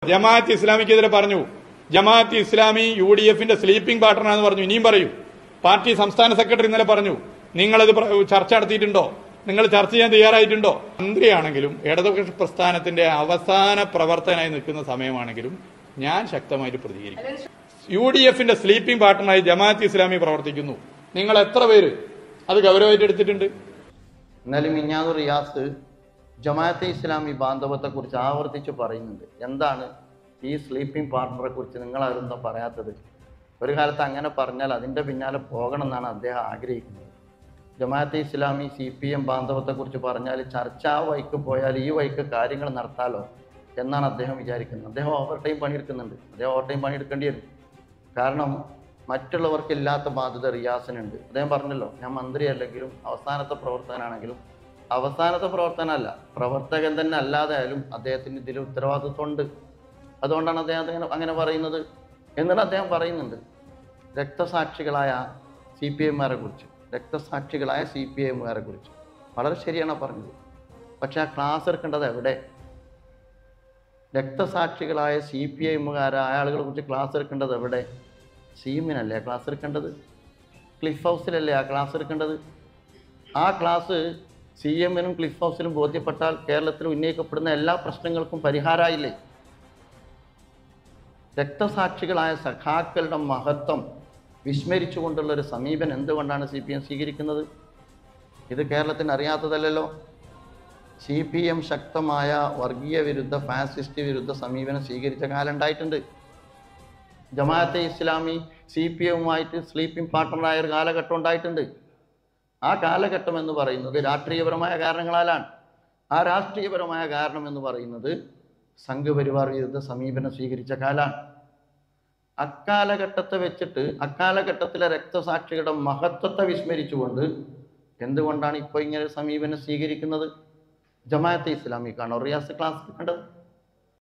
ജമാഅത്ത് ഇസ്ലാമിക്കെതിരെ പറഞ്ഞു Jamaat Islami U D എഫിന്റെ സ്ലീപ്പിംഗ് പാർട്ണറാണെന്ന് പറഞ്ഞു ഇനിയും പറയൂ പാർട്ടി സംസ്ഥാന സെക്രട്ടറി ഇന്നലെ പറഞ്ഞു നിങ്ങളത് പ്ര- ചർച്ച നടത്തിയിട്ടുണ്ടോ നിങ്ങൾ ചർച്ച ചെയ്യാൻ തയ്യാറായിട്ടുണ്ടോ മന്ത്രിയാണെങ്കിലും ഇടതുപക്ഷ പ്രസ്ഥാനത്തിന്റെ അവസാന പ്രവർത്തനായി നിൽക്കുന്ന സമയമാണെങ്കിലും ഞാൻ ശക്തമായിട്ട് പ്രതികരിക്കും യു ഡി എഫിന്റെ സ്ലീപ്പിംഗ് പാർട്ണറായി ജമാഅത്ത് ഇസ്ലാമി പ്രവർത്തിക്കുന്നു നിങ്ങൾ എത്ര പേര് അത് ഗൗരവമായിട്ട് എടുത്തിട്ടുണ്ട് ഇന്നലെ മിഞ്ഞാന്ന് റിയാസ് ജമാഅത്തെ ഇസ്ലാമി ബാന്ധവത്തെക്കുറിച്ച് ആവർത്തിച്ച് പറയുന്നുണ്ട് എന്താണ് ഈ സ്ലീപ്പിംഗ് പാർട്ണറെ കുറിച്ച് നിങ്ങൾ ആരെന്താ പറയാത്തത് ഒരു കാലത്ത് അങ്ങനെ പറഞ്ഞാൽ അതിൻ്റെ പിന്നാലെ പോകണം എന്നാണ് അദ്ദേഹം ആഗ്രഹിക്കുന്നത് Jamaat Islami C P M ബാന്ധവത്തെക്കുറിച്ച് പറഞ്ഞാൽ ചർച്ച ആ വഴിക്ക് പോയാൽ ഈ വഴിക്ക് കാര്യങ്ങൾ നടത്താലോ എന്നാണ് അദ്ദേഹം വിചാരിക്കുന്നത് അദ്ദേഹം ഓവർ ടൈം പണിയെടുക്കുന്നുണ്ട് അദ്ദേഹം ഓവർ ടൈം പണിയെടുക്കേണ്ടി വരും കാരണം മറ്റുള്ളവർക്കില്ലാത്ത ബാധ്യത റിയാസിനുണ്ട് അദ്ദേഹം പറഞ്ഞല്ലോ ഞാൻ മന്ത്രി അല്ലെങ്കിലും അവസാനത്തെ പ്രവർത്തനാണെങ്കിലും അവസാനത്തെ പ്രവർത്തനമല്ല പ്രവർത്തകൻ തന്നെ അല്ലാതെ ആയാലും അദ്ദേഹത്തിന് ഇതിൽ ഉത്തരവാദിത്വമുണ്ട് അതുകൊണ്ടാണ് അദ്ദേഹം അങ്ങനെ അങ്ങനെ പറയുന്നത് എന്നിട്ട് അദ്ദേഹം പറയുന്നുണ്ട് രക്തസാക്ഷികളായ സി പി എമ്മുകാരെ കുറിച്ച് രക്തസാക്ഷികളായ സി പി എമ്മുകാരെ കുറിച്ച് വളരെ ശരിയാണ് പറഞ്ഞത് പക്ഷെ ആ ക്ലാസ് എടുക്കേണ്ടത് എവിടെ രക്തസാക്ഷികളായ സി പി എമ്മുകാരായ ആളുകളെ കുറിച്ച് ക്ലാസ് എടുക്കേണ്ടത് എവിടെ സീമിനല്ലേ ആ ക്ലാസ് എടുക്കേണ്ടത് ക്ലിഫ് ഹൗസിലല്ലേ ആ ക്ലാസ് എടുക്കേണ്ടത് ആ ക്ലാസ് സി എമ്മിനും ക്ലിഫ് ഹൗസിലും ബോധ്യപ്പെട്ടാൽ കേരളത്തിൽ ഉന്നയിക്കപ്പെടുന്ന എല്ലാ പ്രശ്നങ്ങൾക്കും പരിഹാരമായില്ലേ രക്തസാക്ഷികളായ സഖാക്കളുടെ മഹത്വം വിസ്മരിച്ചുകൊണ്ടുള്ള ഒരു സമീപനം എന്തുകൊണ്ടാണ് സി പി എം സ്വീകരിക്കുന്നത് ഇത് കേരളത്തിന് അറിയാത്തതല്ലല്ലോ സി പി എം ശക്തമായ വർഗീയ വിരുദ്ധ ഫാസിസ്റ്റ് വിരുദ്ധ സമീപനം സ്വീകരിച്ച കാലം ഉണ്ടായിട്ടുണ്ട് ജമാഅത്തെ ഇസ്ലാമി സി പി എമ്മുമായിട്ട് സ്ലീപ്പിംഗ് പാർട്ട്ണറായ ഒരു കാലഘട്ടം ഉണ്ടായിട്ടുണ്ട് ആ കാലഘട്ടം എന്ന് പറയുന്നത് രാഷ്ട്രീയപരമായ കാരണങ്ങളാലാണ് ആ രാഷ്ട്രീയപരമായ കാരണം എന്ന് പറയുന്നത് സംഘപരിവാർ വിരുദ്ധ സമീപനം സ്വീകരിച്ച കാലാണ് അക്കാലഘട്ടത്തെ വെച്ചിട്ട് അക്കാലഘട്ടത്തിലെ രക്തസാക്ഷികളുടെ മഹത്വത്തെ വിസ്മരിച്ചുകൊണ്ട് എന്തുകൊണ്ടാണ് ഇപ്പോൾ ഇങ്ങനെ ഒരു സമീപനം സ്വീകരിക്കുന്നത് ജമാഅത്തെ ഇസ്ലാമിക്കാണോ റിയാസ് ക്ലാസ് കണ്ടത്